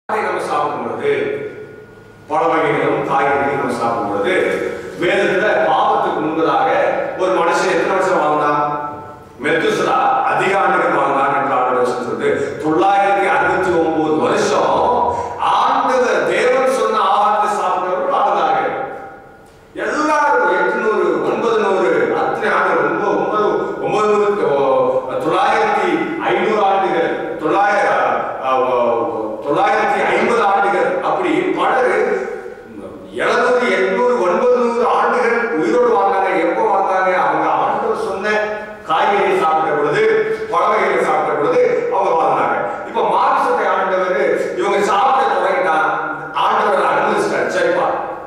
அதை நம்ம சாப்பிடும் பொழுது பழ வகைகளும் காய்கறிகளும் நம்ம சாப்பிடும் பொழுது வேதத்துல பாவத்துக்கு முன்பதாக ஒரு மனுஷன் எத்தனை வருஷம் வாழ்ந்தான் மெத்துசலா அதிக ஆண்டுகள் வாழ்ந்தான் என்று ஆண்டு சொல்றது தொள்ளாயிரத்தி அறுபத்தி ஒன்பது வருஷம் ஆண்டவர் தேவன் சொன்ன ஆகாரத்தை சாப்பிட்டவர்கள் வாழ்ந்தாங்க எல்லாரும் எட்நூறு ஒன்பது நூறு அத்தனை ஆண்டுகள் ஒன்பது ஒன்பது ஒன்பது நூறு ஓ, தொள்ளாயிரத்தி ஐநூறு ஆண்டுகள் தொள்ளாயிரம் அஹ், ஓ, தொள்ளாயிரத்தி ஐம்பது ஆண்டுகள் அப்படி பலர் எழுநூறு எட்நூறு ஒன்பது நூறு ஆண்டுகள் உயிரோடு வாழ்ந்தாங்க எப்போ வாழ்ந்தாங்க அவங்க ஆண்டவர் சொன்ன காய்கறியை சாப்பிட்ட பொழுது பழவகைகளை சாப்பிட்ட பொழுது அவங்க வாழ்ந்தாங்க இப்ப மாமிசத்தை ஆண்டவர் இவங்க சாப்பிட தொடங்கிட்டா ஆண்டவர் அனுமதிச்சிட்டார் சரிப்பா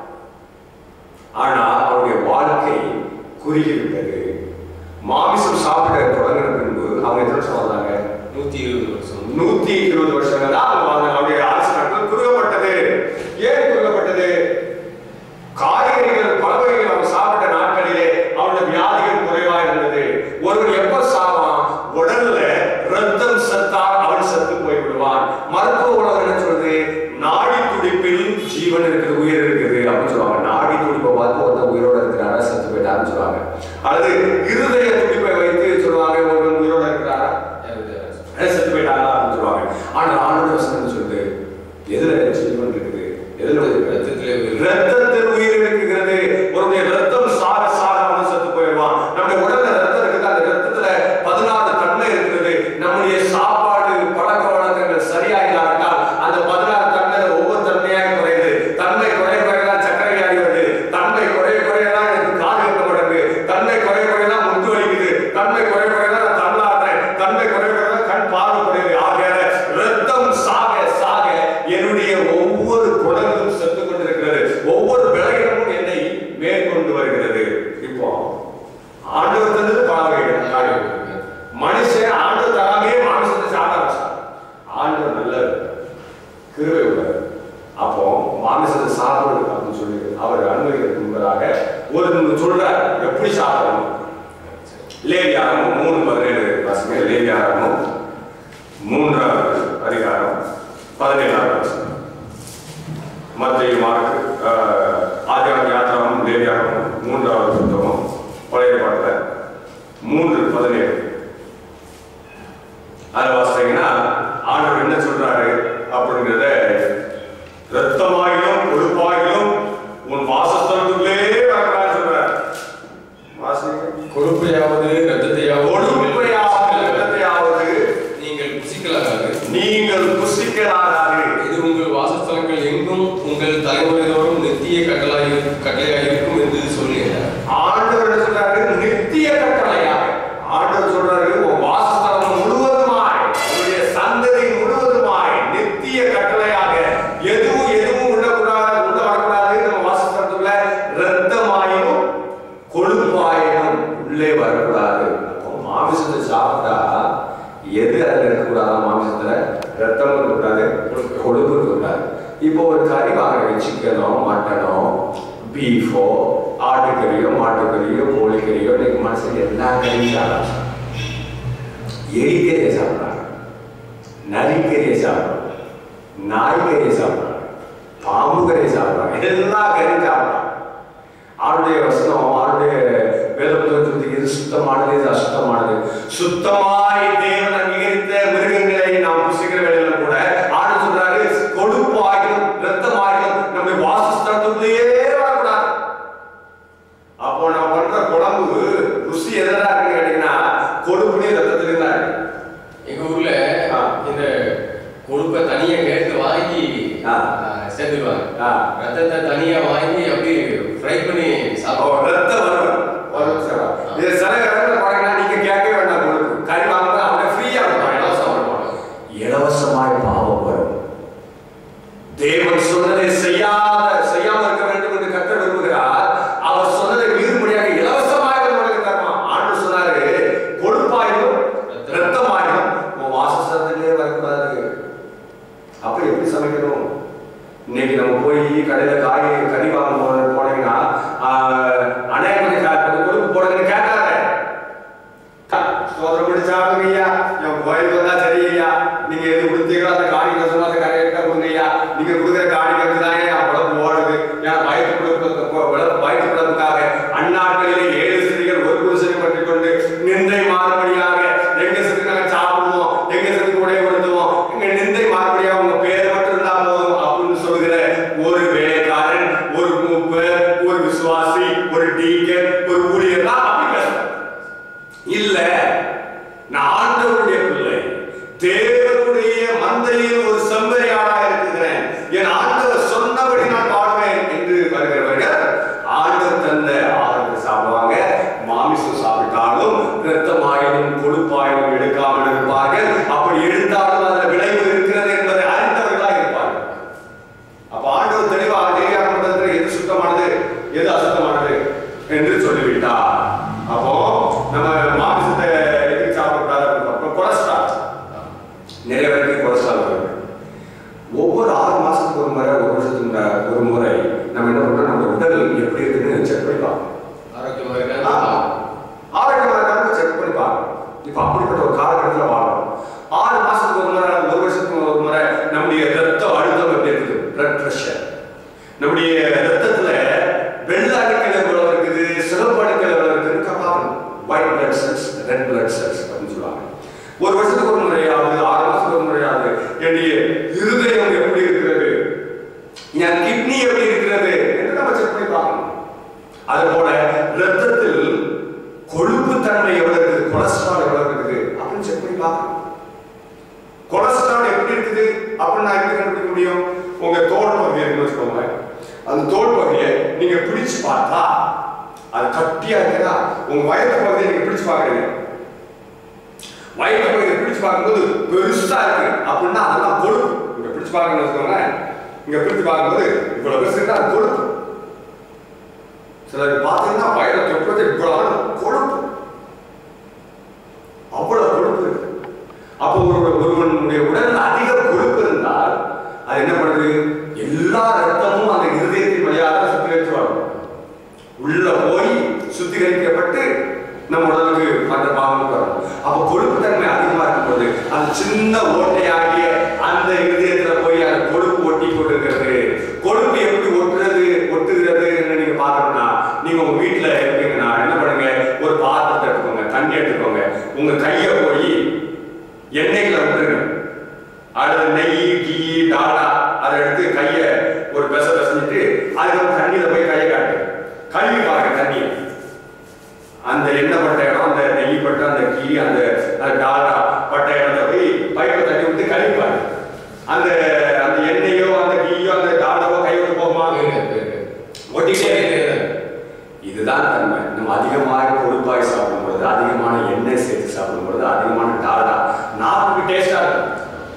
ஆனா அவருடைய வாழ்க்கை குறுகி விட்டது மாமிசம் சாப்பிட தொடங்கின பின்பு அவங்க எத்தனை வருஷம் வாழ்ந்தாங்க நூத்தி இருபது வருஷம் நூத்தி இருபது வருஷங்கள் தான் அவங்க வாழ்ந்தாங்க அவருடைய அரசு நாட்கள் குறுகப்பட்டது ஏன் குறுகப்பட்டது காய்கறிகள் பழவகைகள் அவங்க சாப்பிட்ட நாட்களிலே அவருடைய வியாதிகள் குறைவா இருந்தது ஒருவன் எப்ப சாவான் உடல்ல ரத்தம் சத்தா அவன் செத்து போய் விடுவான் மருத்துவ உலகம் என்ன சொல்றது நாடி துடிப்பில் ஜீவன் இருக்குது உயிர் இருக்குது அப்படின்னு சொல்லுவாங்க நாடி துடிப்பை பார்த்து ஒருத்தன் உயிரோட இருக்கிறாரா செத்து போயிட்டாருன்னு சொல்லுவாங்க அல்லது இருதய துடிப்பை வைத்து சொல்லுவாங்க ஒருவன் உயிரோட இருக்கிறாரா அஹ் செத்து போயிட்டாங்களா அப்படின்னு சொல்லுவாங்க ஆனா ஆண்டு வசனம் சொல்லுது எதுல ஜீவன் இருக்குது எதுல இருக்குது? ரத்தத்திலே உயிர். ரத்தத்தில் உயிர் இருக்குகிறது உன்னுடைய ரத்தம் சாக சாக அவன் செத்து போயிடுவான் நம்முடைய உடல்ல ரத்தம் இருக்குது அந்த ரத்தத்துல பதினாறு தன்மை இருக்கிறது நம்முடைய சாப்பாடு பழக்க வழக்கங்கள் சரியா இல்லாவிட்டால் அந்த பதினாறு தன்மையில ஒவ்வொரு தன்மையாக குறையுது தன்மை குறைய குறையதான் சர்க்கரை வியாதி வருது தன்மை குறைய குறையதான் எனக்கு காது இருக்க மாட்டேங்குது தன்மை குறைய குறையதான் முட்டு வலிக்குது தன்மை குறைய குறையதான் நான் தள்ளாடுறேன் தன்மை குறைய குறையதான் கண் பார்வை குறையுது ஆகையால ரத்தம் சாக சாக என்னுடைய ஒவ்வொரு குடலும் செத்து கொண்டிருக்கிறது ஒவ்வொரு விலகினமும் என்னை மேற்கொண்டு வருகிறது இப்போ ஆண்டவர் தந்தது பழவகைகள் காரியங்கள் மனுஷன் ஆண்டவர் தராமே மாமிசத்தை சாப்பிட ஆரம்பிச்சான் ஆண்டவர் நல்லவர் கிருபை உள்ளவர் அப்போ மாமிசத்தை சாப்பிடுறது அப்படின்னு சொல்லி அவர் அனுமதிக்கிறதுக்கு முன்பதாக ஒரு சொல்றார் எப்படி சாப்பிடணும் லேவியாரம் மூணு பதினேழு வாசிங்க லேவியாரமும் மூன்றாவது அதிகாரம் பதினேழாவது வசனம் மத்திய மார்க் ஆதியாரம் யாத்திராவும் லேவியாரம் மூன்றாவது புத்தகம் பழைய பாட்டில் மூன்று பதினேழு அதில் வாசித்தீங்கன்னா ஆண்டவர் என்ன சொல்றாரு அப்படிங்கிறத ரத்தமாயிலும் கொழுப்பாயிலும் உன் வாசஸ்தலத்துக்குள்ளே வரக்கூடாதுன்னு சொல்றாரு வாசிங்க கொழுப்பையாவது ரத்தத்தையாவது கொழுப்பையாவது ரத்தத்தையாவது நீங்கள் புசிக்கலாகாது நீங்கள் புசிக்கலாகாது இது உங்கள் வாசஸ்தலங்கள் எங்கும் உங்கள் தலைமுறை தோறும் நித்திய கட்டளாய் கட்டளையாயிருக்கும் என்று சொல்லுகிறார் ஆண்டவர் என்ன சொல்றாரு நித்திய கட்டளையாக ஆண்டவர் சொல்றாரு உன் வாசஸ்தலம் முழுவதுமாய் உன்னுடைய சந்ததி முழுவதுமாய் நித்திய கட்டளையாக எதுவும் எதுவும் உள்ளக்கூடாது உள்ள வரக்கூடாது நம்ம வாசஸ்தலத்துக்குள்ள ரத்தமாயினும் கொழுப்பாயினும் உள்ளே வரக்கூடாது அப்போ மாமிசத்தை சாப்பிட்டா எது அதில் இருக்கக்கூடாதா மாமிசத்துல ரத்தம் இருக்கக்கூடாது கொழுப்பு இருக்கக்கூடாது இப்போ ஒரு கறி வாங்குறீங்க சிக்கனோ மட்டனோ பீஃபோ ஆட்டுக்கறியோ மாட்டுக்கறியோ கோழிக்கறியோ இன்னைக்கு மனுஷன் எல்லா கறியும் சாப்பிட்றாங்க எலிக்கறியை சாப்பிட்றாங்க நரிக்கறியை சாப்பிட்றாங்க நாய்க்கறியை சாப்பிட்றாங்க பாம்பு கறியை சாப்பிட்றாங்க எல்லா கறியும் சாப்பிட்றாங்க ஆளுடைய வசனம் ஆளுடைய வேத புத்தகத்துக்கு இது சுத்தமானது இது அசுத்தமானது சுத்தமாய் தேவன் அங்கீகரித்த மிருகங்களை நாம் புசிக்கிற வேலையில கூட ஆடு சொல்றாரு கொழுப்பு ஆகிலும் ரத்தம் ஆகிலும் நம்ம வாசஸ்தலத்துக்குள்ளேயே வரக்கூடாது அப்போ நான் பண்ற குழம்பு ருசி எதனா இருக்குன்னு கேட்டீங்கன்னா கொழுப்புலையும் ரத்தத்துலையும் தான் இருக்கு எங்க ஊர்ல ஆ. இந்த கொழுப்பை தனியா கேட்டு வாங்கி ஆ. ஆ, சேர்த்துக்குவாங்க ஆ. ரத்தத்தை தனியா வாங்கி அப்படியே ஃப்ரை பண்ணி அப்போ சாப்பிடுவாங்க ரத்த வரும் வரும் சார் இது சில இடத்துல பாருங்கன்னா நீங்க கேட்கவே வேண்டாம் கொழுப்பு கறி வாங்குறது அவங்க ஃப்ரீயா இருக்கும் இலவசமா இருக்கும் இலவசமாய் பாவம் வரும் தேவன் சொன்னதை செய்யாத செய்யாம இருக்க வேண்டும் என்று கர்த்தர் விரும்புகிறார் அவர் சொன்னதை மீறும்படியாக இலவசமாக உனக்கு தருவான் ஆண்டு சொன்னாரு கொழுப்பாயிலும் ரத்தமாயிலும் உன் வாசஸ்தலத்திலே வரக்கூடாது அப்ப எப்படி சமைக்கணும் இன்னைக்கு நம்ம போய் கடையில காய் கறி வாங்க போன போனீங்கன்னா ஆஹ், அண்ணே கொஞ்சம் கா- கொஞ்சம் கொழுப்பு போடுங்கன்னு கேட்காத சோதனை பிடிச்சாங்க ஐயா என் கோயிலுக்கு வந்தா சரி ஐயா நீங்க எது கொடுத்தீங்களோ அந்த காரியத்தை சொன்னா அந்த கரையை கொடுங்க ஐயா நீங்க கொடுக்குற காணிக்கை வச்சுதான் என் உடம்பு ஓடுது என் வயிற்று பிழப்பு வயிற்று பிழப்புக்காக அந்நாட்களிலே ஏழு ஸ்திரீகள் ஒரு புருஷனை பற்றி கொண்டு நிந்தை மாறுபடியாக எங்க சத்துக்கு நாங்க சாப்பிடுவோம் எங்க சத்துக்கு உடைய கொடுத்துவோம் எங்க நிந்தை மாறுபடியாக உங்க பேர் மட்டும் இருந்தா போதும் அப்படின்னு சொல்லுகிற ஒரு வேலைக்காரன் ஒரு மூப்பர் ஒரு விசுவாசி ஒரு டீக்கர் ஒரு ஊழியர் தான் அப்படி பேசுறாங்க இல்ல நான் ஆண்டவருடைய பிள்ளை தேவனுடைய மந்தையில் ஒரு செம்மறியாடா இருக்கிறேன் என் ஆண்டவர் சொன்னபடி நான் வாழ்வேன் என்று வருகிறவர்கள் ஆண்டவர் தந்த ஆரோக்கிய சாப்பிடுவாங்க மாமிசம் சாப்பிட்டாலும் இரத்தமாயினும் கொழுப்பாயினும் எடுக்காமல் இருப்பார்கள் அப்படி எடுத்தாலும் அதில் விளைவு இருக்கிறது என்பதை அறிந்தவர்களாக இருப்பார்கள் அப்ப ஆண்டவர் தெளிவாக தேவையான எது சுத்தமானது எது அசுத்தமானது என்று சொல்லிவிட்டார் அப்போ நம்ம மாமிசத்தை எதுக்கு சாப்பிடக்கூடாது அப்படின்னு பார்த்தோம் கொலஸ்ட்ரால் நிறைய பேருக்கு கொலஸ்ட்ரால் வருது ஒவ்வொரு ஆறு மாசத்துக்கு ஒரு முறை ஒரு வருஷத்துக்கு முறை- ஒரு முறை நம்ம என்ன பண்றோம் நம்ம உடல் எப்படி இருக்குன்னு செக் பண்ணி பார்க்கணும் ஆரோக்கியமா ஆ, இருக்கா ஆரோக்கியமா இருக்கான்னு செக் பண்ணி பார்க்கணும் இப்ப அப்படிப்பட்ட ஒரு காலகட்டத்தில் வாழணும் ஆறு மாசத்துக்கு ஒரு முறை ஒரு வருஷத்துக்கு ஒரு முறை நம்முடைய ரத்த அழுத்தம் எப்படி இருக்குது பிளட் பிரஷர் நம்முடைய ரத்தத்துல வெள்ளை அணுக்கள் எவ்வளவு இருக்குது சிவப்பு அணுக்கள் எவ்வளவு இருக்குன்னு பார்க்கணும் white blood cells red blood cells அப்படின்னு சொல்லுவாங்க ஒரு வருஷத்துக்கு ஒரு முறையாவது ஆறு மாசத்துக்கு ஒரு முறையாவது என்னுடைய இருதயம் எப்படி இருக்கிறது என் கிட்னி எப்படி இருக்கிறது என்று நம்ம செக் பண்ணி பார்க்கணும் அது போல ரத்தத்தில் கொழுப்பு தன்மை எவ்வளவு இருக்குது கொலஸ்ட்ரால் எவ்வளவு இருக்குது அப்படின்னு செக் பண்ணி பார்க்கணும் கொலஸ்ட்ரால் எப்படி இருக்குது அப்படின்னு நான் எப்படி கண்டுபிடிக்க முடியும் உங்க தோல் பகுதி இருக்குன்னு வச்சுக்கோங்க அந்த தோல் பகுதியை நீங்க பிடிச்சு பார்த்தா அது கட்டியா இருக்குதா உங்க வயது பகுதியை நீங்க பிடிச்சு பார்க்கறீங்க வயிற்று பகுதியை பிடிச்சு பார்க்கும்போது பெருசா இருக்கு அப்படின்னா அதெல்லாம் கொழுப்பு இங்க பிடிச்சு பார்க்கணும்னு வச்சுக்கோங்க இங்க பிடிச்சு பார்க்கும்போது இவ்வளவு பெருசு இருந்தா அது கொழுப்பு சிலர் பார்த்தீங்கன்னா வயிறு தொப்பத்தை இவ்வளவு கொழுப்பு அவ்வளவு கொழுப்பு இருக்கு அப்போ ஒரு ஒருவனுடைய உடல்ல அதிக கொழுப்பு இருந்தால் அது என்ன பண்ணுது எல்லா ரத்தமும் அந்த இருதயத்தின் வழியாக சுத்திகரித்து வரும் உள்ள போய் சுத்திகரிக்கப்பட்டு நம்ம உடலுக்கு மற்ற பாகங்களுக்கு வரும் அப்ப கொழுப்பு தன்மை அதிகமா இருக்கும்போது அந்த சின்ன ஓட்டையாகிய அந்த இருதயத்துல போய் அந்த கொழுப்பு ஒட்டி கொண்டிருக்கிறது கொழுப்பு எப்படி ஒட்டுறது ஒட்டுகிறது நீங்க பார்க்கணும்னா நீங்க உங்க வீட்டுல இருப்பீங்கன்னா என்ன பண்ணுங்க ஒரு பாத்திரத்தை எடுத்துக்கோங்க தண்ணி எடுத்துக்கோங்க உங்க கையை போய் எண்ணெய்ல விட்டுருங்க அடுத்து நெய் கீ டாலா அதை எடுத்து கையை ஒரு பெச பெசஞ்சிட்டு அதுக்கப்புறம் தண்ணியில போய் கையை காட்டு கழுவி பாருங்க தண்ணியை அந்த எண்ணெய் பட்ட இடம் அந்த நெய் பட்ட அந்த கீ அந்த அந்த டாலா பட்ட இடத்த போய் பைப்பை தண்ணி விட்டு கழுவி பாருங்க அந்த அந்த எண்ணெயோ அந்த கீயோ அந்த டாலாவோ கை விட்டு போகுமா ஒட்டிக்கிட்டே இருக்கு. இதுதான் தன்மை நம்ம அதிகமாக கொழுப்பாய் சாப்பிடும்பொழுது அதிகமான எண்ணெய் சேர்த்து சாப்பிடும்பொழுது அதிகமான டால்டா நாக்குக்கு டேஸ்டா இருக்கும்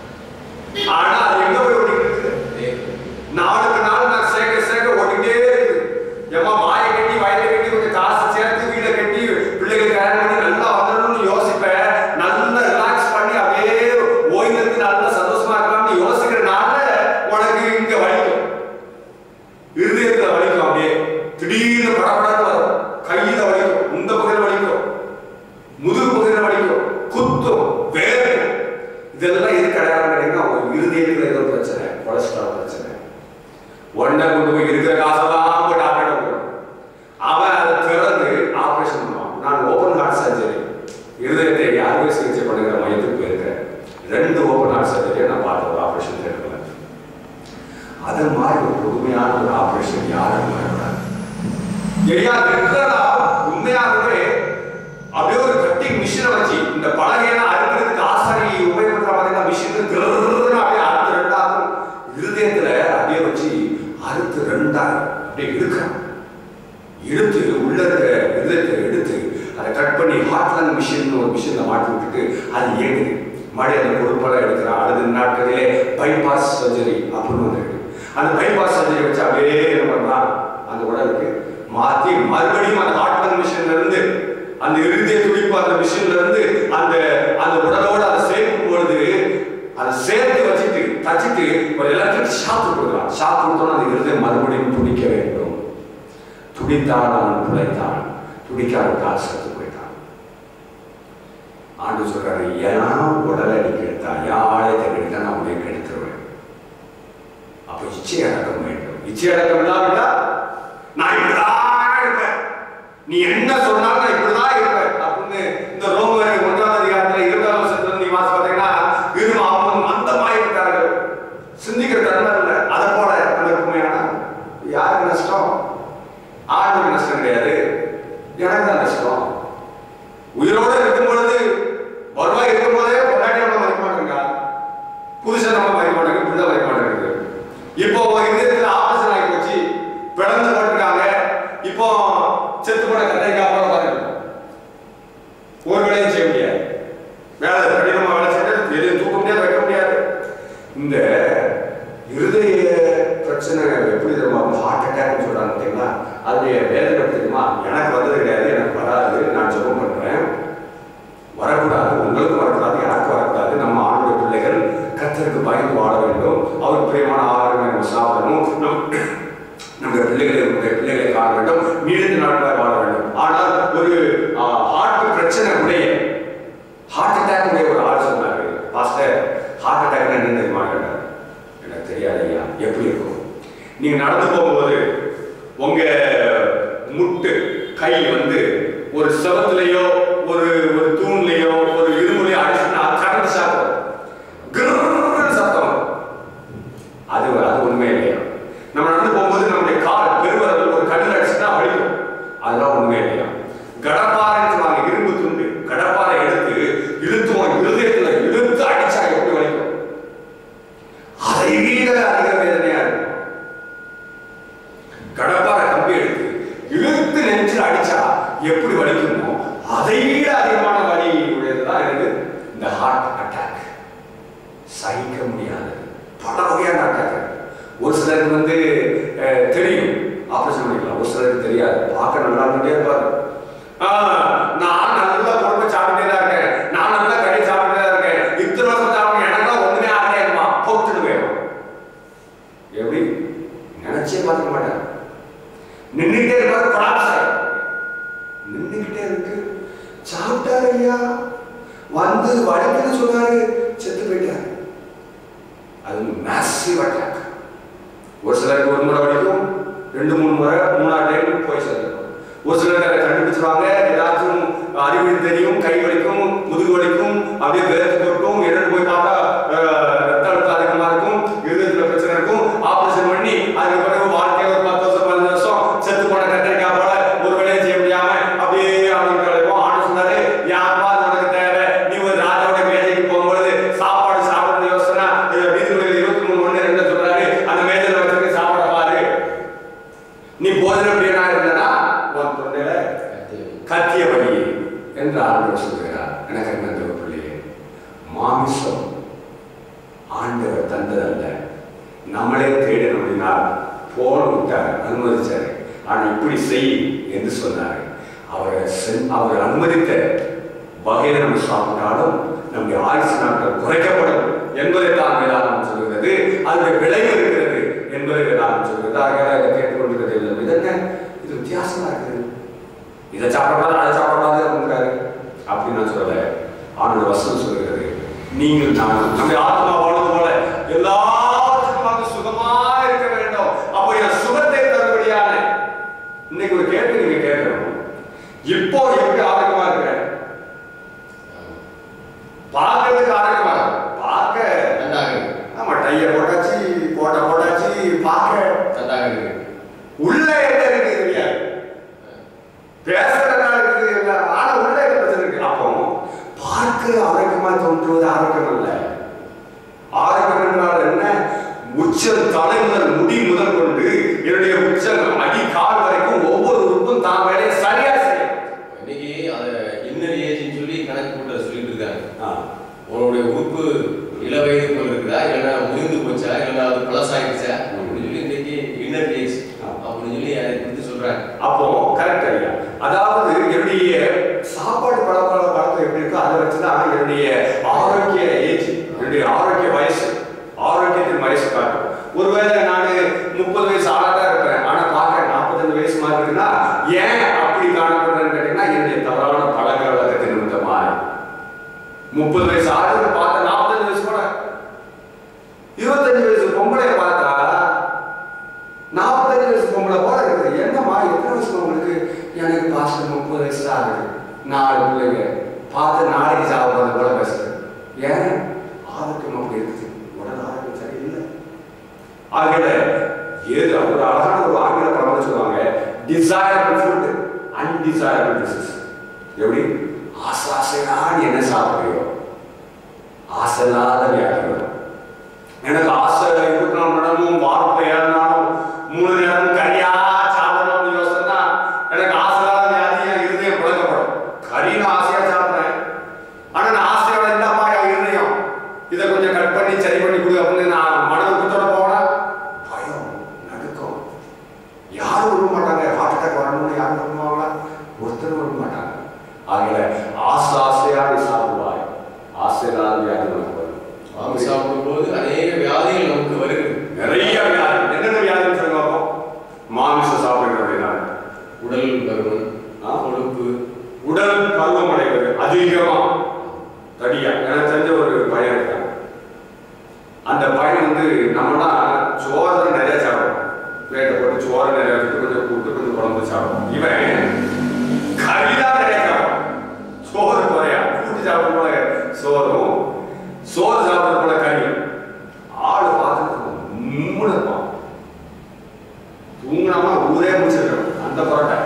ஆனா அது எங்க போய் ஒட்டிக்கிட்டு இருக்கு? நாளுக்கு நாள் நான் சேர்க்க சேர்க்க ஓட்டிக்கிட்டே இருக்கு ஏமா வாயை கட்டி வயலை கட்டி கொஞ்சம் காசு சேர்த்து வீடை கட்டி பிள்ளைகள் கல்யாணம் பண்ணி நல்லா வந்துடணும்னு யோசிப்பேன் நல்லா ரிலாக்ஸ் பண்ணி அப்படியே ஓய்ந்திருந்து நல்லா சந்தோஷமா இருக்கலாம்னு யோசிக்கிறனால உனக்கு இங்க வலிக்கும் இருதயத்துல வலிக்கும் அப்படியே திடீர்னு படபடன்னு வரும் கையில வலிக்கும் இந்த பகுதியில் வலிக்கும் முதுகு பகுதியில் வலிக்கும் குத்தும் வேர்க்கும் இதெல்லாம் எது கிடையாது கேட்டீங்கன்னா உங்க இருதயத்துல ஏதோ பிரச்சனை கொலஸ்ட்ரால் பிரச்சனை உடனே கொண்டு போய் இருக்கிற காசெல்லாம் போய் டாக்டர் கொடுக்கணும் அவன் அதை திறந்து ஆபரேஷன் பண்ணுவான் நான் ஓப்பன் ஹார்ட் சர்ஜரி இருதயத்தை அறுவை சிகிச்சை பண்ணுகிற மையத்துக்கு போயிருக்கேன் ரெண்டு ஓப்பன் ஹார்ட் சர்ஜரியை நான் பார்த்த ஒரு ஆபரேஷன் தேட்டரில் அது மாதிரி ஒரு புதுமையான ஒரு ஆபரேஷன் யாரும் பண்ணக்கூடாது ஐயா ரெகுலரா உண்மையாகவே அப்படியே ஒரு கட்டிங் மிஷினை வச்சு இந்த பலகையெல்லாம் அறுக்கிறதுக்கு ஆசாரி உபயோகப்படுற மாதிரி மிஷின் திருன்னு அப்படியே அறுத்து ரெண்டாகும் இருதயத்துல அப்படியே வச்சு அறுத்து ரெண்டாகும் அப்படியே இழுக்கிறான் இழுத்து உள்ள இருக்கிற இருதயத்தை எடுத்து அதை கட் பண்ணி ஹார்ட்லங் மிஷின் ஒரு மிஷின்ல மாட்டி விட்டுட்டு அது இயங்குது மழை அந்த பொறுப்பெல்லாம் எடுக்கிறான் அடுத்த நாட்களிலே பைபாஸ் சர்ஜரி அப்படின்னு ஒன்று இருக்கு அந்த பைபாஸ் சர்ஜரி வச்சு அப்படியே என்ன பண்ணலாம் அந்த உடலுக்கு மாத்தி மறுபடியும் அந்த ஹார்ட்லங் மிஷின்ல இருந்து அந்த இருதய துடிப்பு அந்த மிஷின்ல இருந்து அந்த அந்த உடலோட அதை சேர்க்கும் பொழுது அதை சேர்த்து வச்சுட்டு தச்சுட்டு ஒரு எலக்ட்ரிக் ஷாக் கொடுக்குறான் ஷாக் கொடுத்தோன்னா அந்த இருதயம் மறுபடியும் துடிக்க வேண்டும் துடித்தான் அவன் பிழைத்தான் துடிக்காவிட்டால் செத்து போயிட்டான் ஆண்டு சொல்றாரு ஏன் உடலை நீ கெடுத்தா என் ஆலயத்தை கெடுத்தா நான் உன்னை கெடுத்துருவேன் அப்ப இச்சை அடக்கம் வேண்டும் இச்சை அடக்கம் இல்லாவிட்டா நான் இப்படிதான் இருப்பேன் நீ என்ன சொன்னாலும் நான் இப்படிதான் இருப்பேன் அப்படின்னு இந்த ரோமர் ஒன்றாம் அதிகாரத்துல இருபதாம் வருஷத்துல நீ வாசி பார்த்தீங்கன்னா இரு அவனும் மந்தமாய் இருக்கார்கள் சிந்திக்கிற தன்மை இல்லை அதை போல நம்ம இருக்குமையானா யாருக்கு நஷ்டம் ஆளுக்கு நஷ்டம் கிடையாது எனக்கு தான் நஷ்டம் உயிரோட இருக்கும் பொழுது வருவாய் இருக்கும் போதே பொண்டாட்டி நம்ம மதிக்க மாட்டேங்க புருஷன் நம்ம மதிக்க மாட்டேங்க இப்படிதான் மதிக்க மாட்டேங்குது இப்போ உன் இதயத்துல ஆபரேஷன் ஆகி போச்சு பிளந்து போட்டுருக்காங்க இப்போ செத்து போன கதைக்கு அப்புறம் பாருங்க ஒரு வேலையும் செய்ய முடியாது வேலை கடினமா வேலை செய்யறது எதுவும் தூக்க முடியாது வைக்க முடியாது இந்த இருதய பிரச்சனை எப்படி தெரியுமா ஹார்ட் அட்டாக்னு சொல்றாங்க பார்த்தீங்களா அதனுடைய வேதனை எப்படி தெரியுமா எனக்கு வந்தது கிடையாது எனக்கு வராது நான் ஜெபம் பண்றேன் வரக்கூடாது உங்களுக்கு வரக்கூடாது எனக்கு வரக்கூடாது நம்ம ஆணுடைய பிள்ளைகள் கத்தருக்கு பயந்து வாழ வேண்டும் அவருக்கு பிரியமான ஆகாரங்களை நம்ம சாப்பிடணும் நம் நம்முடைய பிள்ளைகளை நம்முடைய பிள்ளைகளை காண வேண்டும் நீடித்த நாட்களாக வாழ வேண்டும் ஆனால் ஒரு ஹார்ட் பிரச்சனை உடைய ஹார்ட் அட்டாக் உடைய ஒரு ஆள் சொன்னாரு பாஸ்டர் ஹார்ட் அட்டாக் என்ன தெரியுமா கேட்டார் எனக்கு தெரியாது ஐயா எப்படி இருக்கும் நீங்க நடந்து போகும்போது உங்க முட்டு கை வந்து ஒரு செவத்துலயோ ஒரு ஒரு தூண்லயோ ஒரு இரும்புலயோ அடிச்சுனா கரண்ட் ஷாக் வரும் கிர்ன்னு சத்தம் வரும். அது அது உண்மை இல்லையா நம்ம நடந்து போகும்போது நம்முடைய கால் பெருவரல் ஒரு கல்லில் அடிச்சுனா வலிக்கும் அதெல்லாம் உண்மை இல்லையா கடப்பாறைன்னு சொல்லுவாங்க இரும்பு துண்டு கடப்பாறை எடுத்து இழுத்துவோம் இருதயத்துல இழுத்து அடிச்சா எப்படி வலிக்கும் அதை விட அதிக வேதனையா இருக்கும் கடப்பாறை கம்பி எடுத்து இழுத்து நெஞ்சில் அடிச்சா எப்படி வலிக்குமோ அதை விட அதிகமான வலி உடையதுதான் எனக்கு இந்த ஹார்ட் அட்டாக் சகிக்க முடியாது பல வகையான அட்டாக் ஒரு சிலருக்கு வந்து அஹ், தெரியும் ஆபரேஷன் பண்ணிக்கலாம் ஒரு சிலருக்கு தெரியாது பார்க்க நல்லா இருந்துட்டே இருப்பாரு ஆ, நான் நல்லா குழம்பு சாப்பிட்டே தான் இருக்கேன் நான் நல்லா கறி சாப்பிட்டே தான் இருக்கேன் இத்தனை வருஷம் சாப்பிட்டேன் எனக்கெல்லாம் ஒண்ணுமே ஆகையாருமா போட்டுடுவேன் எப்படி நினைச்சே பார்க்க மாட்டேன் நின்றுகிட்டே இருப்பாரு கொலாப்ஸ் ஆயிடும் நின்றுகிட்டே இருக்கு சாப்பிட்டாரு ஐயா வந்து வலிக்குன்னு சொன்னாரு செத்து போயிட்டாரு அது மேசிவ் அட்டாக் ஒரு சிலருக்கு ஒரு முறை வலிக்கும் ரெண்டு மூணு முறை மூணாவது டைம் போய் சேர்ந்துடும் ஒரு சிலருக்கு அதை கண்டுபிடிச்சிருவாங்க ஏதாச்சும் அறிவு தெரியும் கை வலிக்கும் முதுகு வலிக்கும் அப்படியே வேர்த்து கொட்டும் இரண்டு போய் பார்த்தா அஹ், ரத்த அழுத்தம் அதிகமா இருக்கும் இருதயத்துல பிரச்சனை இருக்கும் ஆபரேஷன் பண்ணி அதுக்கு பிறகு வாழ்க்கைய ஒரு பத்து வருஷம் பதினஞ்சு வருஷம் செத்து போன கத்திரிக்காய் போல ஒரு வேலையும் செய்ய முடியாம அப்படியே அவனுக்கு கிடைக்கும் ஆண்டு சொன்னாரு யாருப்பா அது உனக்கு தேவை நீ ஒரு ராஜாவோட மேஜைக்கு போகும்போது சாப்பாடு சாப்பிடணும் யோசனை நீதிமொழிகள் இருபத்தி மூணு ஒண்ணு ரெண்டு சொல்றாரு அந்த மேஜையில வச்சிருக்க சாப்பாட பாரு நீ போதனை பிரியனா இருந்தனா உன் தொண்டையில கத்திய வழி என்று ஆண்டவர் சொல்கிறார் எனக்கு என்ன தேவ பிள்ளையே மாமிசம் ஆண்டவர் தந்ததல்ல நம்மளே தேடணும் அப்படின்னா போன விட்டார் அனுமதிச்சாரு ஆனா இப்படி செய் என்று சொன்னார் அவரை சென்- அவர் அனுமதித்த வகையில நம்ம சாப்பிட்டாலும் நம்முடைய ஆயுசு நாட்கள் குறைக்கப்படும் என்பதை தான் வேதாந்தம் சொல்கிறது அதனுடைய விளைவு இருக்கிறது என்பதை வேதாந்தம் சொல்கிறது ஆகையால இதை கேட்டுக்கொண்டிருக்கிறது இல்லை இது என்ன இது வித்தியாசமா இருக்குது இதை சாப்பிடக்கூடாது அதை சாப்பிடக்கூடாது அப்படிங்கிறாரு அப்படின்னு நான் சொல்லல ஆனோட வசனம் சொல்கிறது நீங்கள் நான் நம்முடைய ஆத்மா வாழ்வது போல எல்லாத்துக்குமாக சுகமா இருக்க வேண்டும் அப்போ என் சுகத்தை தருபடியான இன்னைக்கு ஒரு கேள்வி நீங்க கேட்கணும் இப்போ எப்படி ஆரோக்கியமா இருக்கிறேன் பார்க்கறதுக்கு ஆரோக்கியமா இருக்கு. பார்க்க நன்றாக இருக்கு. ஆமா டைய போட்டாச்சு போட்ட போட்டாச்சு பார்க்க நன்றாக இருக்கு. உள்ள என்ன இருக்கு தெரியாது பேசுறதா இருக்குது எல்லாம். ஆனா உள்ள என்ன பிரச்சனை இருக்கு அப்போ பார்க்க ஆரோக்கியமா தோன்றுவது ஆரோக்கியம் அல்ல ஆரோக்கியம் என்றால் என்ன உச்சம் தலை முதல் முடி முதல் கொண்டு என்னுடைய உச்சம் அடி கால் வரைக்கும் ஒவ்வொரு உறுப்பும் தான் வேலையை சரியா செய்யும் இன்னைக்கு அதை இன்னர் ஏஜ்னு சொல்லி கணக்கு போட்டு அதை சொல்லிட்டு இருக்காங்க ஆ. உங்களுடைய உறுப்பு இள வயது போல இருக்குதா இல்லைன்னா முதிர்ந்து போச்சா இல்லைன்னா அது பழசாயிடுச்சா அப்படின்னு சொல்லி இன்னைக்கு இன்னர் ஏஜ் அப்படின்னு சொல்லி அதை குறித்து சொல்றாங்க அப்போ கரெக்ட் ஐயா அதாவது என்னுடைய சாப்பாடு பழக்க பழக்கம் எப்படி இருக்கோ அதை வச்சுதான் என்னுடைய ஆரோக்கிய ஏஜ் என்னுடைய ஆரோக்கிய வயசு ஆரோக்கியத்தின் வயசு காட்டும் ஒருவேளை நான் முப்பது வயசு ஆளாதான் இருப்பேன் ஆனா பார்க்க நாற்பத்தஞ்சு வயசு மாதிரி இருக்குன்னா ஏன் அப்படி காணப்படுறேன்னு கேட்டீங்கன்னா என்னுடைய தவறான பழக்க வழக்கத்தின் நிமித்தமா முப்பது வயசு ஆளுங்க பார்த்த நாற்பத்தஞ்சு வயசு கூட இருபத்தஞ்சு வயசு பொம்பளைய பார்த்தா ஆகிய ஏது ஒரு அழகான ஒரு ஆங்கில படம் சொல்லுவாங்க டிசைரபிள் ஃபுட் அன்டிசைரபிள் டிசீஸ் எப்படி ஆசை ஆசையா நீ என்ன சாப்பிடுறியோ ஆசை இல்லாத வியாதி வரும் எனக்கு ஆசை இருக்கணும் நடனும் வார்த்தை ஏறினாலும் மூணு நேரமும் கரியா சாப்பிடணும்னு யோசனை எனக்கு ஆசை இல்லாத வியாதியா இருதயம் புழக்கப்படும் கறின்னு ஆசையா சாப்பிட்றேன் ஆனா நான் ஆசையோட இல்லப்பா என் இருதயம் இதை கொஞ்சம் கட் பண்ணி சரி பண்ணி கொடு அப்படின்னு நான் மனதுக்கத்தோட போனேன் பயம் நடுக்கம் யாரும் விரும்ப மாட்டாங்க ஹார்ட் அட்டாக் வரணும்னு யாரும் விரும்புவாங்களா ஒருத்தரும் விரும்ப மாட்டாங்க ஆகல ஆசை ஆசையா நீ சாப்பிடுவாய் ஆசை இல்லாத வியாதி உனக்கு வரும் மாவு சாப்பிடும்போது அநேக வியாதிகள் நமக்கு வருகிறது நிறைய வியாதி என்னென்ன வியாதின்னு சொல்லுங்க பார்ப்போம் மாமிசம் சாப்பிடுறது அப்படின்னா உடல் பருமன் ஆ. கொழுப்பு உடல் பருவம் அடைவது அதிகமா தடியா எனக்கு தெரிஞ்ச ஒரு பையன் இருக்கான் அந்த பையன் வந்து நம்மனா சோறு தான் நிறைய சாப்பிடும் பிளேட்டை போட்டு சோறு நிறைய வச்சுட்டு கொஞ்சம் கூட்டு கொஞ்சம் குழம்பு சாப்பிடும் இவன் கறிதான் நிறைய சாப்பிடும் சோறு குறையா கூட்டு சாப்பிடும் போல சோறும் சோறு சாப்பிடுறது போல கறியும் ஆள் பார்த்துட்டு மூணு இருப்பான் தூங்கினாமா ஊரே முடிச்சிருக்கணும் அந்த பரோட்டா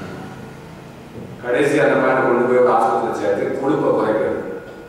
கடைசி அந்த பையனை கொண்டு போய் ஒரு ஆஸ்பத்திரி சேர்த்து கொழுப்பை குறைக்கிறது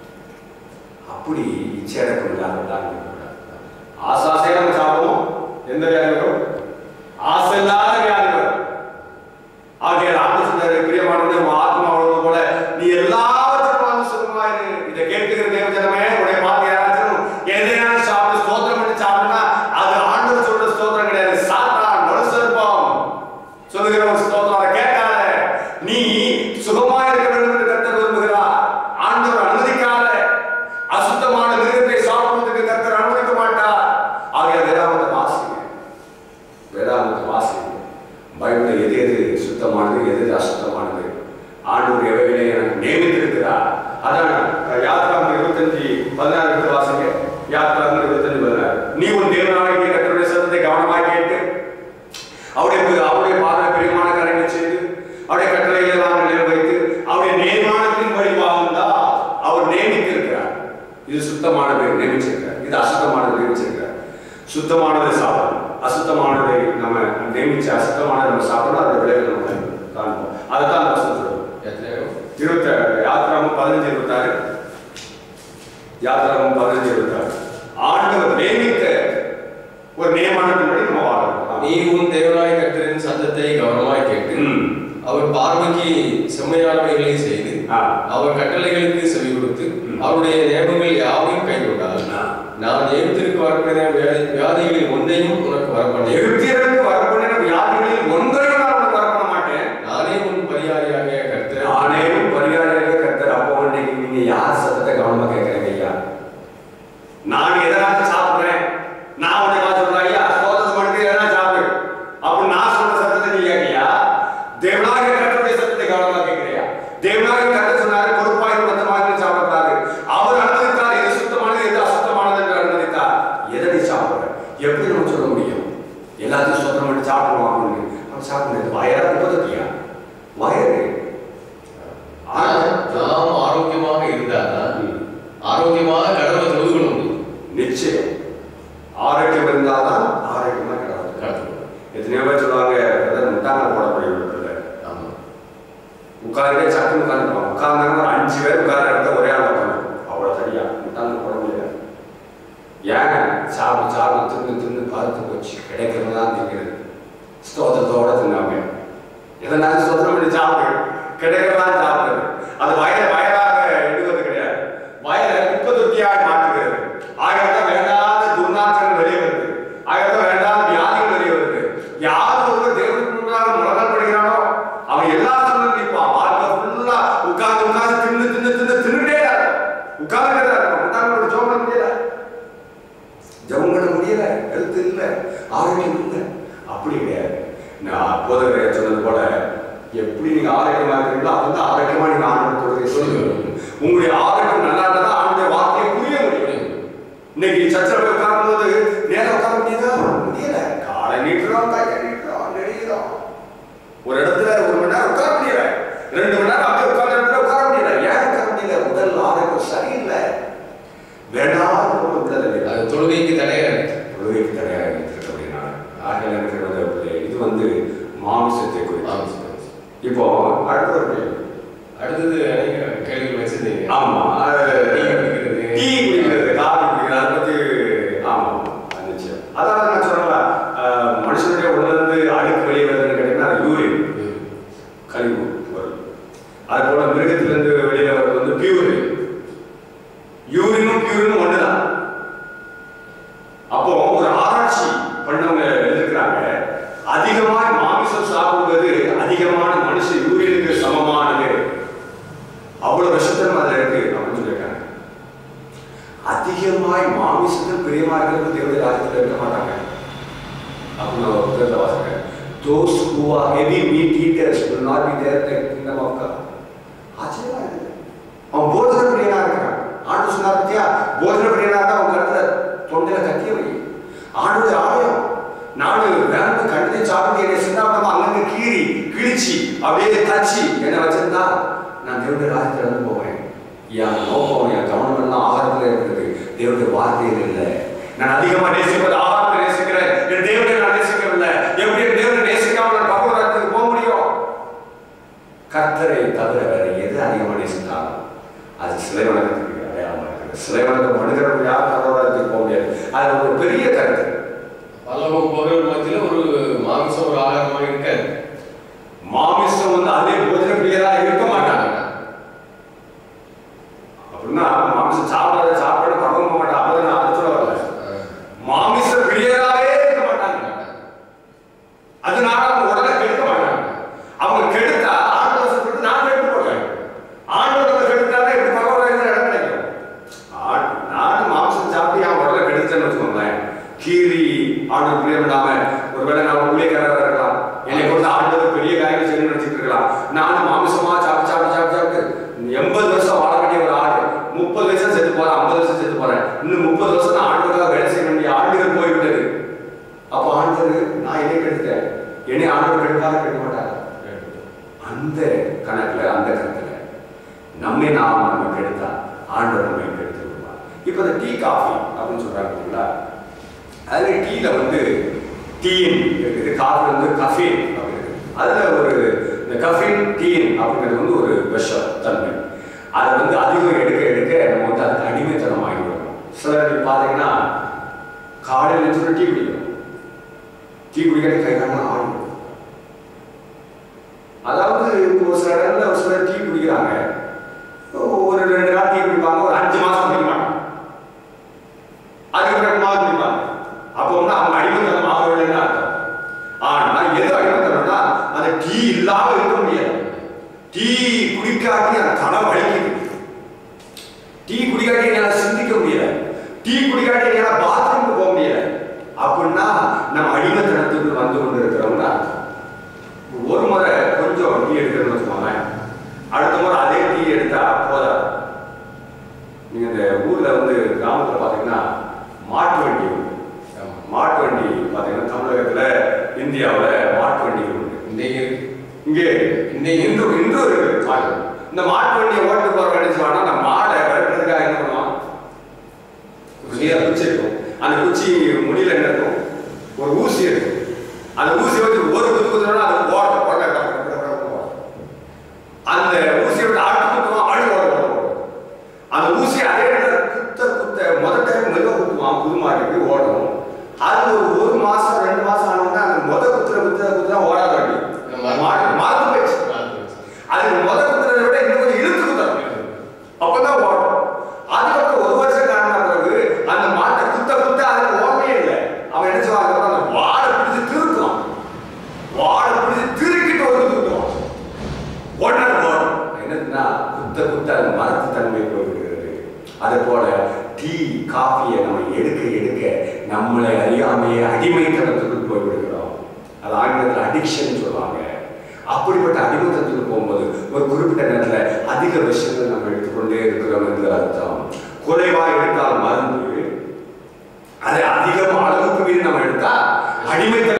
அப்படி இச்சடக்கம் இல்லாததான் ஆசாசையா நம்ம சாப்பிடுவோம் எந்த வியாதி வரும் ஆசை இல்லாத வியாதி வரும் ஆகிய ஆண்டு சொன்னாரு பிரியமானவனே உன் ஆத்மா அவ்வளவு போல நீ எல்லாவற்றுக்கும் சுகமாயிரு இதை கேட்கிற தேவஜனமே உடைய பார்த்து யாராச்சும் எதையாவது சாப்பிட்டு ஸ்தோத்திரம் பண்ணி சாப்பிட்டா அது ஆண்டவர் சொல்ற ஸ்தோத்திரம் கிடையாது சாத்தான் மனுஷர்ப்பம் சொல்லுகிற ஒரு ஸ்தோத்திரம் அதை கேட்காத நீ சுகமா இருக்க வேண்டும் என்று கர்த்தர் விரும்புகிறார் ஆண்டவர் அனுமதிக்காத அசுத்தமான மிருகத்தை சாப்பிடுவதற்கு கர்த்தர் அனுமதிக்க மாட்டார் ஆகிய வேதாமத்தை வாசிங்க வேதாமத்தை வாசிங்க பைபிளில் எது எது சுத்தமானது எது எது அசுத்தமானது ஆண்டவர் எவைகளை எனக்கு நியமித்திருக்கிறார் அதான் யாத்திராம இருபத்தஞ்சு பதினாறு எடுத்து வாசிங்க யாத்திராம இருபத்தஞ்சு பதினாறு நீ உன் தேவனாகிய கர்த்தருடைய சத்தத்தை கவனமாக கேட்டு அவருடைய அவருடைய பாத பிரியமான காரியங்களை செய்து அவருடைய கட்டளைகளை எல்லாம் நிலையில் வைத்து அவருடைய நியமானத்தின் வழி வாழ்ந்தா அவர் நியமித்திருக்கிறார் இது சுத்தமானது நியமிச்சிருக்கிறார் இது அசுத்தமானது நியமிச்சிருக்கிறார் சுத்தமானதை சாப்பிடணும் அசுத்தமானதை நம்ம நியமிச்சு அசுத்தமானதை நம்ம சாப்பிடணும் அதோட விளைவுகள் நம்ம காண்போம் அதை தான் அந்த வசனம் சொல்லுவோம் எத்தனையோ இருபத்தி யாத்திராமம் பதினஞ்சு இருபத்தாறு யாத்திராமம் பதினஞ்சு இருபத்தாறு ஆண்டவர் நியமித்த ஒரு நியமானத்தின்படி நம்ம வாழணும் நீ உன் தேவனாய் கர்த்தரின் சத்தத்தை கவனமாய் கேட்டு ம். அவர் பார்வைக்கு செம்மையானவைகளை செய்து ஆ. அவர் கட்டளைகளுக்கு செவி கொடுத்து ம். அவருடைய நியமங்கள் யாவையும் கைக்கொண்டால் ஆ. நான் நியமித்திருக்க வரக்கூடிய வியாதி- வியாதிகளில் ஒன்றையும் உனக்கு வரப்பண்ணேன் எகிப்தியருக்கு வரப்பண்ணின வியாதிகளில் ஒன்றையும் நான் உனக்கு வரப்பட மாட்டேன் நானே உன் பரிகாரியாக கர்த்தர் நானேவும் பரிகாரியாக கர்த்தர் அப்போ இன்னைக்கு நீங்க யார் சத்தத்தை கவனமா கேட்கறீங்க ஐயா நான் எதனாச்சும் சாப்பிடுறேன் நான் உன்னை பார்த்து சொல்றேன் ஐயா சோதனை பண்ணிட்டு எதனா சாப்பிடு அப்படி நான் சொல்ற சத்தத்தை நீ கேட்கியா தேவனாக கர்த்தருடைய சத்தத்தை கவனமா கேட்கிறியா தேவனாக கர்த்தர் சொன்னாரு பொறுப்பாக மொத்தமாக சாப்பிடுறாரு அவர் அனுமதித்தார் எது சுத்தமானது எது அசுத்தமானது என்று அனுமதித்தார் எதை நீ சாப்பிடுற எப்படி நம்ம சொல்ல முடியும் எல்லாத்தையும் சுத்தம் பண்ணி சாப்பிடுவோம் அப்படின்னு அவன் சாப்பிடுறது வயரா உபதத்தியா வயறு நாம் நாம் ஆரோக்கியமாக இருந்தால்தான் ம். ஆரோக்கியமாக கடவுளை தொழுது கொள்ள முடியும் நிச்சயம் ஆரோக்கியம் இருந்தால்தான் ஆரோக்கியமா கிடக்கும் கடவுள். எத்தனையோ பேர் சொல்லுவாங்க பிரதர் முட்டாங்க போட முடியும் பிரதர் ஆமா உட்கார்ந்தே சட்டு உட்காந்துருப்பாங்க உட்கார்ந்தாங்க ஒரு அஞ்சு பேர் உட்கார்ந்த இடத்த ஒரே ஆள் உட்காந்து அவ்வளோ சரியா முட்டாங்க போட முடியாது ஏங்க சாப்பிட்டு சாப்பிட்டு தின்னு தின்னு பருத்து போச்சு கிடைக்கிறது தான் திங்கிறது ஸ்தோத்திரத்தோட தின்னாங்க எதனாலும் ஸ்தோத்திரம் பண்ணி சாப்பிடு கிடைக்கிறதான் சாப்பிடுறது அது வயல வயலாக இடுவது கிடையாது வயலை குப்பை தொட்டியாக மாற்றுகிறது ஆகத்தான் வேண்டாத துர்நாற்றங்கள் வெளியே வருது ஆகத்தான் வேண்டாத வியாதிகள் வெளியே வருது யார் ஒருவர் தேவனுக்கு முன்னால் முழங்கால் படுகிறானோ அவன் எல்லா சூழ்நிலையும் நிற்பான் வாழ்க்கை ஃபுல்லா உட்கார்ந்து உட்கார்ந்து தின்னு தின்னு தின்னு தின்னுட்டே உட்கார்ந்து உட்கார்ந்து ஜோம் பண்ண முடியல ஜெபம் பண்ண முடியல எழுத்து இல்ல ஆரோக்கியம் இல்ல அப்படி கிடையாது நான் போதகரை சொன்னது போல எப்படி நீங்க ஆரோக்கியமா இருக்கீங்களோ அப்பதான் ஆரோக்கியமா நீங்க ஆண்டவரை சொல்லுங்க உங்களுடைய ஆரோக்கியம் நல்லா இருந்தா ஆண்டுடைய வார்த்தையை புரிய முடியும் இன்னைக்கு சச்சரவை உட்காரும் போது நேரம் உட்கார முடியுதா முடியல காலை நீட்டுறோம் கையை நீட்டுறோம் நெடிக்கிறோம் ஒரு இடத்துல ஒரு மணி நேரம் உட்கார முடியல ரெண்டு மணி நேரம் அப்படியே உட்கார்ந்த இடத்துல உட்கார முடியல ஏன் உட்கார முடியல உடல் ஆரோக்கியம் சரியில்லை வேண்டாம் உடல் இல்லை அது தொழுகைக்கு தடையாக இருக்கு தொழுகைக்கு தடையாக இருக்கிறபடினால ஆகல இருக்கிறது அப்படி. இது வந்து மாமிசத்தை குறித்து மாமிசம். இப்போ அடுத்த ஒரு கேள்வி. அடுத்தது நீங்க கேள்வி வச்சிருந்தீங்க ஆமா அது டீ குடிக்கிறது. டீ குடிக்கிறது காஃபி குடிக்கிறது அதை பத்தி ஆமா அது நிச்சயம் அதாவது நான் சொல்றேன்ல அஹ், மனுஷனுடைய உடலிருந்து அழுக்கு வெளியே வருதுன்னு கேட்டீங்கன்னா அது யூரின் கழிவு வரும் அது போல மிருகத்திலிருந்து வெளியில வர்றது வந்து பியூர் யூரினும் பியூரினும் ஒண்ணுதான் அப்போ ஒரு ஆராய்ச்சி பண்ணவங்க எழுதிருக்கிறாங்க அதிகமாய் மாமிசம் சாப்பிடுவது அதிகமான மனுஷ யூரியனுக்கு சமமானது அவ்வளவு விஷத்தம் அதுல இருக்கு அப்படின்னு சொல்லியிருக்காங்க அதிகமாய் மாமிசத்தில் பிரியமா இருக்கிறது தேவடைய ராஜ்யத்தில் இருக்க மாட்டாங்க அப்படின்னு ஒரு புத்தகத்தை வாசிக்கிறேன் those who are heavy meat eaters will not be there in the kingdom of God ஆச்சரியமா இருக்குது அவன் போதன பிரியனா இருக்கிறான் ஆண்டு சொன்னார் பத்தியா போதன பிரியனா தான் அவன் கருத்துல தொண்டையில கத்திய வை ஆண்டு ஆலயம் நானு வேண்டு கண்டதை சாப்பிட்டு என்னை சின்னாபமா அங்கங்க கீறி கிழிச்சு அப்படியே தச்சு என்ன வச்சிருந்தா நான் தேவனுடைய ராஜ்யத்துல இருந்து போவேன் என் நோக்கம் என் கவனம் எல்லாம் ஆகாரத்துல இருக்குது தேவனுடைய வார்த்தையில் இல்லை நான் அதிகமா நேசிப்பது ஆகாரத்தை நேசிக்கிறேன் என் தேவனை நான் நேசிக்கவில்லை எப்படி என் தேவனை நேசிக்காம நான் பகவராஜத்துக்கு போக முடியும் கர்த்தரை தவிர வேற எது அதிகமாக நேசித்தாலும் அது சிலை வணக்கத்துக்கு அடையாளமா இருக்குது சிலை வணக்கம் மனிதர்கள் யார் பகவராஜத்துக்கு போக முடியாது அது ஒரு பெரிய கருத்து பல்லவம் போகிறவர் மத்தியில ஒரு மாமிசம் ஒரு ஆகாரமாக இருக்காது மாமிசம் வந்து அதே போஜன பிரியரா இருக்க மாட்டாங்க அப்படின்னா மாமிசம் சாப்பிடாத சாப்பிட பக்கம் போக மாட்டாங்க அப்பதான் நான் அதை சொல்ல வரல மாமிச பிரியராவே இருக்க மாட்டாங்க அதனால அவங்க உடனே கெடுக்க மாட்டாங்க அவங்க கெடுத்தா ஆண்டு வசப்பட்டு நான் கெடுத்து போடுவேன் ஆண்டோட கெடுத்தாலே எப்படி பகவான் இடம் கிடைக்கும் ஆ- நான் மாம்சம் சாப்பிட்டு என் உடலை கெடுத்தேன்னு வச்சுக்கோங்களேன் கீரி ஆண்டு பிரியம் இல்லாம ஒருவேளை நான் ஊழியக்காரராக இருக்கலாம் என்னை கொண்டு ஆண்டவர் பெரிய காரியம் செய்யணும்னு நினைச்சிட்டு இருக்கலாம் நானும் மாமிசமா சாப்பிட்டு சாப்பிட்டு சாப்பிட்டு சாப்பிட்டு எண்பது வருஷம் வாழ வேண்டிய ஒரு ஆடு முப்பது வருஷம் செத்து போறேன் ஐம்பது வருஷம் செத்து போறேன் இன்னும் முப்பது வருஷம் நான் ஆண்டுக்காக வேலை செய்ய வேண்டிய ஆண்டுகள் போய்விட்டது அப்போ ஆண்டவர் நான் என்னை கெடுத்தேன் என்னை ஆண்டவர் கெடுத்தாலும் கெடுக்க மாட்டாங்க அந்த கணக்குல அந்த கணக்குல நம்மை நாம் நம்ம கெடுத்தா ஆண்டவர் நம்மை கெடுத்து விடுவார் இப்போ இந்த டீ காஃபி அப்படின்னு சொல்றாங்க இல்லைங்களா அதுல டீல வந்து டீன் இருக்குது காஃபி வந்து கஃபீன் அப்படின்னு அதுல ஒரு இந்த கஃபீன் டீன் அப்படிங்கிறது வந்து ஒரு விஷம் தன்மை அதை வந்து அதிகம் எடுக்க எடுக்க நம்ம வந்து அதுக்கு அடிமைத்தனம் ஆகிவிடும் சிலர் நீங்க பார்த்தீங்கன்னா காலையில் எழுந்து டீ குடிக்கணும் டீ குடிக்காட்டி கை காலம் ஆடிடும் அதாவது ஒரு சில இடத்துல ஒரு சிலர் டீ குடிக்கிறாங்க ஒரு ரெண்டு நாள் டீ குடிப்பாங்க ஒரு அஞ்சு மாசம் குடிக்க மாட்டாங்க அதுக்கப்புறம் மாதம் குடிப்பாங்க அப்போ வந்து அவங்க அடிமத்தனம் ஆகவில்லைன்னு அர்த்தம் ஆனா எது அடிமத்தனம்னா அந்த டீ இல்லாம இருக்க முடியாது டீ குடிக்காட்டி அந்த தலை வலிக்குது டீ குடிக்காட்டி என்னால சிந்திக்க முடியல டீ குடிக்காட்டி என்னால பாத்ரூமுக்கு போக முடியல அப்படின்னா நம்ம அடிமத்தனத்துக்கு வந்து கொண்டு இருக்கிறோம்னு அர்த்தம் ஒரு முறை கொஞ்சம் டீ எடுக்கிறேன்னு வச்சுக்கோங்க அடுத்த முறை அதே டீ எடுத்தா போதாது நீங்க இந்த ஊர்ல வந்து கிராமத்துல பாத்தீங்கன்னா மாட்டு வண்டி உண்டு ஆமா. மாட்டு வண்டி பாத்தீங்கன்னா தமிழகத்துல இந்தியாவுல மாட்டு வண்டி உண்டு இன்றைக்கு இருக்கு. இங்கே இன்னைக்கு இன்று இன்று இருக்கு மாட்டு வண்டி. இந்த மாட்டு வண்டியை ஓட்டு போற என்ன செய்வானா அந்த மாடை விரட்டுறதுக்காக என்ன பண்ணுவான் நீரை குச்சி இருக்கும் அந்த குச்சி முடியல என்ன இருக்கும் ஒரு ஊசி இருக்கும் அந்த ஊசி வச்சு ஒரு குத்து குத்துனா அது ஓடும் ஓட டக்கு டக்கு டக்கு டக்கு ஓடும். அந்த ஊசியை விட்டு அடுத்து குத்துவான் அழு ஓட ஓட ஓடும். அந்த ஊசி அதே இடத்துல குத்த குத்த முதல் டைம் மெதுவா குத்துவான் புது மாட்டுக்கு ஓடும் அது ஒரு ஒரு மாசம் ரெண்டு மாசம் ஆனோம்னா அந்த முத குத்துற குத்துற குத்துற ஓடாத வண்டி மாட்டு மறந்து போயிடுச்சு அதுக்கு முத குத்துறதை விட இன்னும் கொஞ்சம் இழுத்து குத்தணும் அப்பதான் ஓடும் அதுக்கப்புறம் ஒரு வருஷம் காரணம் பிறகு அந்த மாட்டை குத்த குத்த அதுக்கு ஓடவே இல்லை அவன் என்ன செய்வான் அதுக்கப்புறம் அந்த வாழை பிடிச்சு திருக்குவான் வாழை பிடிச்சு திருக்கிட்டு ஒரு குத்துவான் உடனே ஓடும் என்னதுன்னா குத்த குத்த அது மரத்து தன்மை போய்விடுகிறது அதே போல டீ காஃபியை நம்ம எடுக்க எடுக்க நம்மளை அறியாமையே அடிமைத்தனத்துக்குள் போய்விடுகிறோம் அது ஆங்கிலத்தில் அடிக்ஷன் சொல்லுவாங்க அப்படிப்பட்ட அடிமத்தத்துக்கு போகும்போது ஒரு குறிப்பிட்ட நேரத்தில் அதிக விஷயங்கள் நம்ம எடுத்துக்கொண்டே இருக்கிறோம் என்று அர்த்தம் குறைவாக எடுத்தால் மருந்து அதை அதிகம் அளவுக்கு மீறி நம்ம எடுத்தா அடிமைத்தனம்